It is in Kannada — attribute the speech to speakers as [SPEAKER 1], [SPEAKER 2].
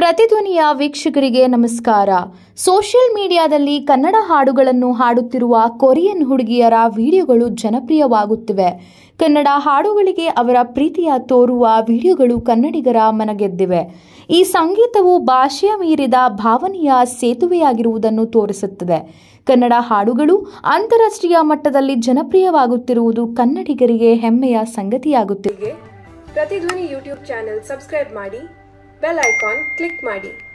[SPEAKER 1] ಪ್ರತಿಧ್ವನಿಯ ವೀಕ್ಷಕರಿಗೆ ನಮಸ್ಕಾರ ಸೋಷಿಯಲ್ ಮೀಡಿಯಾದಲ್ಲಿ ಕನ್ನಡ ಹಾಡುಗಳನ್ನು ಹಾಡುತ್ತಿರುವ ಕೊರಿಯನ್ ಹುಡುಗಿಯರ ವಿಡಿಯೋಗಳು ಜನಪ್ರಿಯವಾಗುತ್ತಿವೆ ಕನ್ನಡ ಹಾಡುಗಳಿಗೆ ಅವರ ಪ್ರೀತಿಯ ತೋರುವ ವಿಡಿಯೋಗಳು ಕನ್ನಡಿಗರ ಮನಗೆದ್ದಿವೆ ಈ ಸಂಗೀತವು ಭಾಷೆಯ ಮೀರಿದ ಭಾವನೆಯ ಸೇತುವೆಯಾಗಿರುವುದನ್ನು ತೋರಿಸುತ್ತದೆ ಕನ್ನಡ ಹಾಡುಗಳು ಅಂತಾರಾಷ್ಟ್ರೀಯ ಮಟ್ಟದಲ್ಲಿ ಜನಪ್ರಿಯವಾಗುತ್ತಿರುವುದು ಕನ್ನಡಿಗರಿಗೆ ಹೆಮ್ಮೆಯ ಸಂಗತಿಯಾಗುತ್ತಿದೆ
[SPEAKER 2] ಗೆ ಪ್ರತಿಧ್ವನಿ ಯೂಟ್ಯೂಬ್ ಚಾನೆಲ್ ಸಬ್ಸ್ಕ್ರೈಬ್ ಮಾಡಿ ಬೆಲ್ ಐಕಾನ್ ಕ್ಲಿಕ್ ಮಾಡಿ